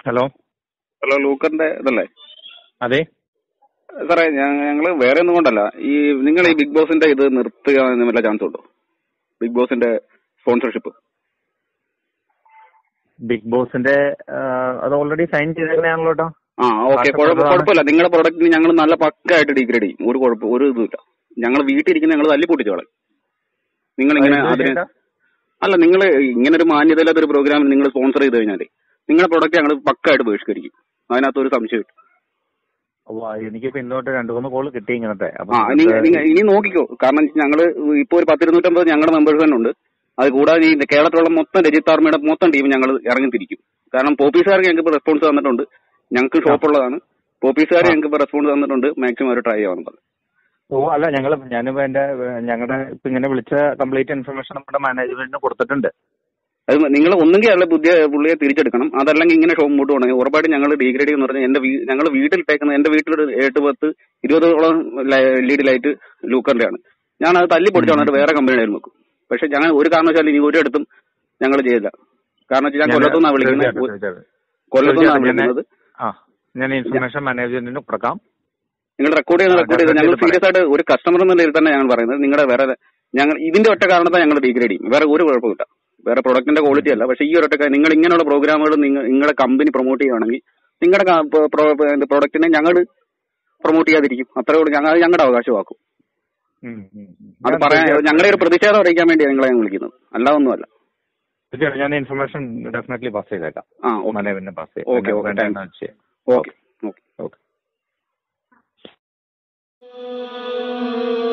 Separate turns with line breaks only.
Hello
hello ലൂക്കറിന്റെ ഇതല്ലേ
അതെ
സാറേ ഞങ്ങൾ വേറെ ഒന്നും കൊണ്ടല്ല ഈ നിങ്ങൾ ഈ ബിഗ് ബോസിന്റെ ഇത് നിർത്തുക എന്ന് വല്ല ചാൻസ് ഉണ്ടോ ബിഗ് ബോസിന്റെ സ്പോൺസർഷിപ്പ്
ബിഗ് ബോസിന്റെ ആ, അത് ഓൾറെഡി സൈൻ ചെയ്തേക്കണയാണല്ലോ കേട്ടോ
ആ ഓക്കെ
ആവശ്യപ്പെട്ടതാണ്.
കുഴപ്പമില്ല നിങ്ങളുടെ പ്രൊഡക്റ്റിന് ഞങ്ങൾ നല്ല പക്കായിട്ട് ഡീഗ്രേഡ് ചെയ്യും ഒരു കുഴപ്പം ഒരു ഇതുമില്ല ഞങ്ങൾ വീട്ടിലിരിക്കുന്ന ഞങ്ങൾ തല്ലി പൊട്ടിച്ചോളെ നിങ്ങൾ ഇങ്ങനെ
എന്ത്
അതിന്
ചെയ്യണ്ട?
അല്ല നിങ്ങൾ ഇങ്ങനെ ഒരു മാന്യതയില്ലാത്ത ഒരു പ്രോഗ്രാമിൽ നിങ്ങൾ സ്പോൺസർ ചെയ്ത് കഴിഞ്ഞാൽ നിങ്ങളുടെ പ്രൊഡക്റ്റ് ഞങ്ങൾ പക്കായിട്ട് ബഹിഷ്കരിക്കും അതിനകത്ത് ഒരു സംശയം
ഓ, എനിക്ക് പിന്നോട്ട് രണ്ടു മൂന്ന് കോള് കിട്ടി ഇങ്ങനത്തെ അപ്പൊ
ആ ഇനി നിങ്ങ- ഇനി നോക്കിക്കോ കാരണം ഞങ്ങൾ ഇപ്പൊ ഒരു പത്തിരുന്നൂറ്റമ്പത് ഞങ്ങളുടെ മെമ്പേഴ്സ് തന്നെ ഉണ്ട് അത് കൂടാതെ ഈ കേരളത്തിലുള്ള മൊത്തം രജിത് ആർമിയുടെ മൊത്തം ടീം ഞങ്ങൾ ഇറങ്ങിത്തിരിക്കും കാരണം പോപ്പീസുകാർക്ക് ഞങ്ങൾക്ക് ഇപ്പൊ റെസ്പോൺസ് തന്നിട്ടുണ്ട് ഞങ്ങൾക്ക് ഷോപ്പുള്ളതാണ് പോപ്പീസുകാർ
ആ.
ഞങ്ങൾക്ക് ഇപ്പൊ റെസ്പോൺസ് തന്നിട്ടുണ്ട് മാക്സിമം അവർ ട്രൈ ചെയ്യാമെന്ന് പറഞ്ഞു
ഓ അല്ല ഞങ്ങൾ ഞാനിപ്പോ എന്റെ ഞങ്ങളുടെ ഇപ്പൊ ഇങ്ങനെ വിളിച്ച കംപ്ലീറ്റ് ഇൻഫർമേഷൻ നമ്മുടെ മാനേജ്മെന്റിന് കൊടുത്തിട്ടുണ്ട്
അത് നിങ്ങൾ ഒന്നുകിൽ അയാളെ പുതിയ പുള്ളിയെ തിരിച്ചെടുക്കണം അതല്ലെങ്കിൽ ഇങ്ങനെ ഷോ മുമ്പോട്ട് പോകണം ഉറപ്പായിട്ടും ഞങ്ങൾ ഡീഗ്രേഡ് ചെയ്യുന്ന പറഞ്ഞാൽ എന്റെ ഞങ്ങൾ വീട്ടിലിട്ടേക്കുന്ന എന്റെ വീട്ടിൽ ഒരു എട്ട് പത്ത് ഇരുപതോളം ലീഡ് ലൈറ്റ് ലൂക്കറിന്റെ ആണ് ഞാൻ അത് തല്ലി പൊടിച്ച് വന്നിട്ട് വേറെ കമ്പനിയുടെ നോക്കും പക്ഷെ ഞങ്ങൾ ഒരു കാരണവശാലും ഇനി ഒരിടത്തും ഞങ്ങൾ ചെയ്യില്ല കാരണം വെച്ചാൽ ഞാൻ
ഞാൻ-
കൊല്ലത്തുനിന്നാണ് വിളിക്കുന്നത്
തീർച്ചയായിട്ടും, തീർച്ചയായിട്ടും.
കൊല്ലത്തുനിന്നാണ്
തീർച്ചയായിട്ടും ഞാൻ-
വിളിക്കുന്നത്
ആ ഞാൻ ഇൻഫർമേഷൻ മാനേജ്മെന്റിന് കൊടുക്കാം
നിങ്ങൾ റെക്കോർഡ് ചെയ്യുന്ന
ആ,
റെക്കോർഡ് ചെയ്ത് ഞങ്ങൾ
definitely
സീരിയസ് ആയിട്ട് ഒരു കസ്റ്റമർ എന്ന നിലയിൽ തന്നെ ഞങ്ങൾ പറയുന്നത് നിങ്ങളുടെ വേറെ ഞങ്ങൾ ഇതിന്റെ ഒറ്റ കാരണത്താൽ ഞങ്ങൾ ഡീഗ്രേഡ് ചെയ്യും വേറെ ഒരു കുഴപ്പമില്ല വേറെ പ്രൊഡക്റ്റിന്റെ ക്വാളിറ്റി അല്ല പക്ഷേ ഈ ഒരു ഒറ്റ നിങ്ങൾ ഇങ്ങനെയുള്ള പ്രോഗ്രാമുകൾ നിങ്ങൾ നിങ്ങളുടെ കമ്പനി പ്രൊമോട്ട് ചെയ്യുകയാണെങ്കിൽ നിങ്ങളുടെ പ്രൊഡക്റ്റിനെ ഞങ്ങൾ പ്രൊമോട്ട് ചെയ്യാതിരിക്കും അത്രേ ഉള്ളൂ ഞങ്ങൾ ഞങ്ങളുടെ അവകാശമാക്കും
ഉം, ഉം, ഉം.
അത്
ഞാൻ
പറയാൻ
തീർച്ചയായിട്ടും-
ഞങ്ങളെ ഒരു പ്രതിഷേധം അറിയിക്കാൻ വേണ്ടിയാണ് നിങ്ങളെ ഞാൻ വിളിക്കുന്നത് അല്ലാതൊന്നുമല്ല
തീർച്ചയായിട്ടും ഞാൻ ഇൻഫർമേഷൻ ഡെഫിനറ്റ്ലി പാസ് ചെയ്തേക്കാം
ആ ഓക്കെ
മാനേജ്മെന്റിന് പാസ്
Okay, okay,
ചെയ്യാം
thanks.
എന്താണെന്ന് വെച്ചാൽ
ഓക്കെ ഓക്കെ
ഓക്കെ